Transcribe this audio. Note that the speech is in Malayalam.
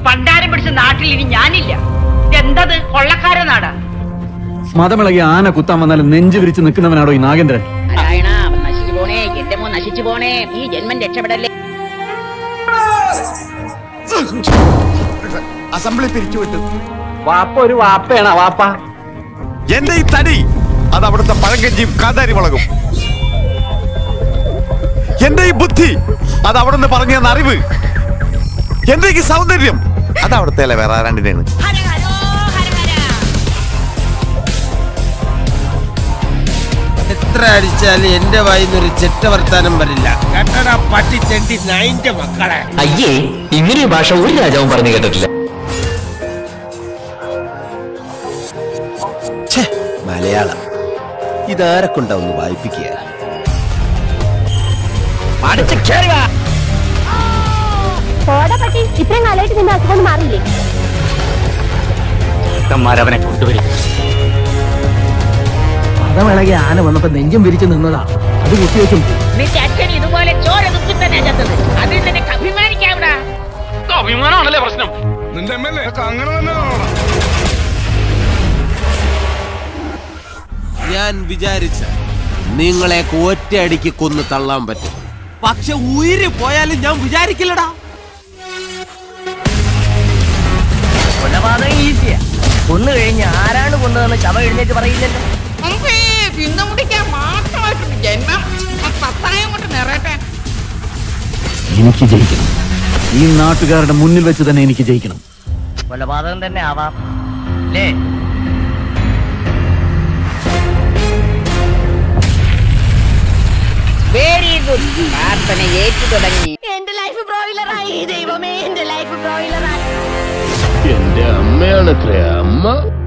പണ്ടാരം പിടിച്ച നാട്ടിൽ ഇനി ഞാനില്ല എന്തത് കൊള്ളക്കാര നാടാ മതമിളകി ആന കുത്താൻ വന്നാലും നെഞ്ചു വിരിച്ച് നിൽക്കുന്നവനാണോ ഈ നാഗേന്ദ്രൻ നാരായണ അവൻ നശിച്ചു പോണേ എന്റെ മോൻ നശിച്ചു പോണേ ഈ ജന്മൻ രക്ഷപ്പെടല്ലേ അസംബ്ലി പിരിച്ചുവിട്ടു വാപ്പ ഒരു വാപ്പയാണ് വാപ്പ എന്റെ ഈ തടി അത് അവിടുത്തെ പഴങ്കഞ്ചിയും കാന്താരി മുളകും എന്റെ ഈ ബുദ്ധി അത് അവിടുന്ന് പറഞ്ഞു തന്ന അറിവ് എന്റെ ഈ സൗന്ദര്യം അത് അവിടുത്തെ വേറെ ആരാണ്ടിനാണ് എത്ര അടിച്ചാലും എന്റെ വായിന്നൊരു ചെറ്റ വർത്താനം വരില്ല കട്ടട പട്ടി ചെണ്ടി നൈന്റെ മക്കളെ അയ്യേ ഇങ്ങനെയൊരു ഭാഷ ഒരു രാജാവും പറഞ്ഞു കേട്ടിട്ടില്ല ഛേ, മലയാളം ഇതാരെ കൊണ്ടാ ഒന്ന് വായിപ്പിക്കുക പട്ടി ഇത്രയും കാലമായിട്ട് നിന്റെ അസുഖം മാറിയില്ലേ അവനെ കൊണ്ടുവരും മതമിളകി ആന വന്നപ്പോ നെഞ്ചും വിരിച്ച് നിന്നതാ അത് കുത്തിവെക്കും നിന്റെ അച്ഛൻ ഇതുപോലെ ചോര തുപ്പി തന്നെ ചത്തത് അതിൽ നിനക്ക് അഭിമാനിക്കാവിടാ അഭിമാനമാണല്ലേ പ്രശ്നം ഞാൻ വിചാരിച്ച നിങ്ങളെ ഒറ്റയടിക്ക് കൊന്ന് തള്ളാൻ പറ്റും പക്ഷെ ഉയിര് പോയാലും ഞാൻ വിചാരിക്കില്ലടാ കൊലപാതകം ഈസിയാ കൊന്നു കഴിഞ്ഞ് ആരാണ് കൊന്നതെന്ന് ശവ എഴുന്നേറ്റ് പറയില്ലല്ലോ തിന്നു മുടിക്കാൻ മാത്രമായിട്ടുണ്ട് ജന്മം പത്തായം കൊണ്ട് നിറയട്ടെ എനിക്ക് ജയിക്കണം ഈ നാട്ടുകാരുടെ മുന്നിൽ വെച്ച് തന്നെ എനിക്ക് ജയിക്കണം കൊലപാതകം തന്നെ ആവാം അല്ലേ വെരി ഗുഡ് പ്രാർത്ഥന ഏറ്റു തുടങ്ങി എന്റെ ലൈഫ് ബ്രോയിലറായി ദൈവമേ എന്റെ ലൈഫ് ബ്രോയിലറായി എന്റെ അമ്മയാണത്രേ അമ്മ